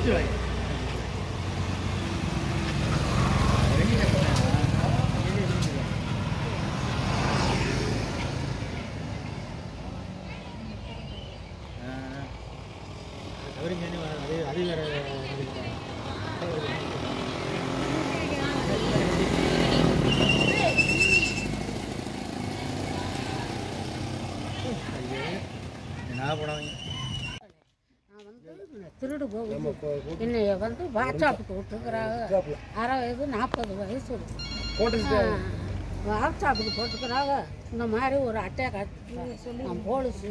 அது வேற நான் போனவங்க நான் வந்து திருடு போகுது என்னைய வந்து வாட்ஸ்அப்புக்கு விட்டுக்கிறாங்க அரை வயது நாற்பது வயசு இருக்கும் வாட்ஸ்அப்புக்கு போட்டுக்கிறாங்க இந்த மாதிரி ஒரு அட்டையை காட்டி நான் போலீஸு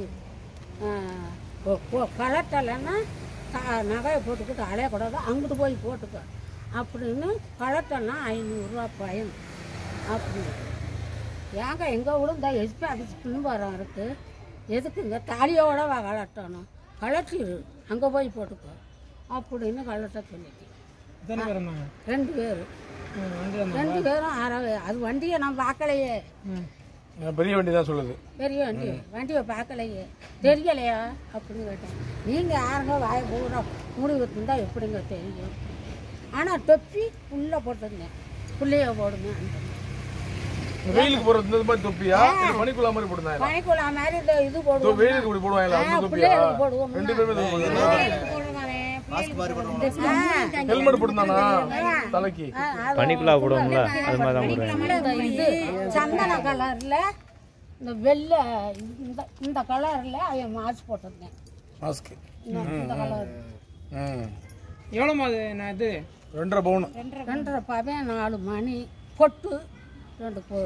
கலட்டலைன்னா நகையை போட்டுக்கிட்டு அலையக்கூடாது அங்கிட்டு போய் போட்டுக்க அப்படின்னு கலட்டன்னா ஐநூறுரூவா பயன் அப்படின்னு ஏங்க எங்கள் விழுந்தா எஸ்பி ஆஃபீஸ் பின்பாரம் இருக்கு எதுக்குங்க தாலியோட வா கலட்டணும் கலட்டிடு அங்கே போய் போட்டுக்கோ அப்படின்னு கலட்ட சொல்லிட்டு எத்தனை பேர் இருந்தாங்க ரெண்டு பேர் ம், வண்டி வந்தாங்க ரெண்டு பேரும் அரை அது வண்டியை நான் பார்க்கலையே ம் பெரிய வண்டி தான் சொல்லுது பெரிய வண்டி வண்டியை பார்க்கலையே தெரியலையா அப்படின்னு கேட்டேன் நீங்கள் யாருங்க வாய பூரா மூடி வச்சுருந்தா எப்படிங்க தெரியும் ஆனால் தொப்பி உள்ளே போட்டிருந்தேன் புள்ளைய போடுங்க வெயிலுக்கு போறது இந்த மாதிரி தொப்பியா இல்ல பனிக்குள்ள மாதிரி போட்டுருந்தாங்க பனிக்குள்ளா மாதிரி இந்த இது போடுவோம் வெயிலுக்கு இப்படி போடுவாங்களா அந்த தொப்பியா பிள்ளைகளுக்கு போடுவோம் ரெண்டு பேருமே தொப்பி போடுறாங்க. பிள்ளைகளுக்கு போடுவானே, பிள்ளைகளுக்கு போடுவானே. ஹெல்மெட் போட்டுருந்தானா தலைக்கு ஆ, அது பனிக்குள்ளா போடுவோம்ல அது மாதிரி தான் போடுவேன் இந்த இது சந்தன கலர்ல இந்த வெள்ளை இந்த இந்த கலர்ல அவன் மாஸ்க் போட்டிருந்தேன் மாஸ்க் இந்த- இந்த கலர் ம் எவ்வளோமா அது நான் இது ரெண்டரை பவுன் ரெண்டரை பவன் நாலு மணி பொட்டு ரெண்டு பொ-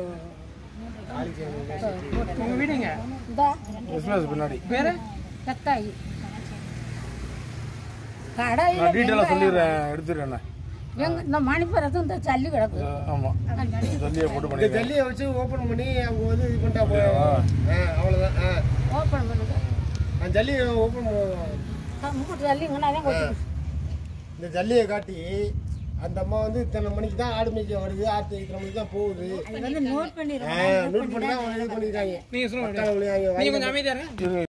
உங்கள் வீடுங்க இந்த எஸ்பிஎஸ் பின்னாடி பேர் கத்தாயி நான் கடையில் டீட்டெயிலாக சொல்லிடுறேன் எடுத்துடுறேன் எங்க இந்த மணிப்புறத்து இந்த ஜல்லி கிடக்கு ஆமா ஜல்லியை போட்டு பண்ணிடுறேன் ஜல்லியை வச்சு ஓப்பன் பண்ணி அவங்க வந்து இது பண்ணிட்டா போதும் ஆ அவ்வளோதான் ஆ ஓப்பன் பண்ணுங்க அந்த ஜல்லியை ஓப்பன் மூட்டு ஜல்லிங்கன்னா தான் கொட்டி இந்த ஜல்லியை காட்டி அந்த அம்மா வந்து இத்தனை மணிக்கு தான் ஆடு மேய்க்க வருது ஆட்டு இத்தனை மணிக்கு தான் போகுது அது வந்து நோட் பண்ணி ஆ, நோட் பண்ணி தான் அவங்க இது பண்ணிருக்காங்க நீங்கள் சொல்லுங்க மக்கள் விளையாங்க நீங்கள் கொஞ்சம் அமைதியாக இருங்க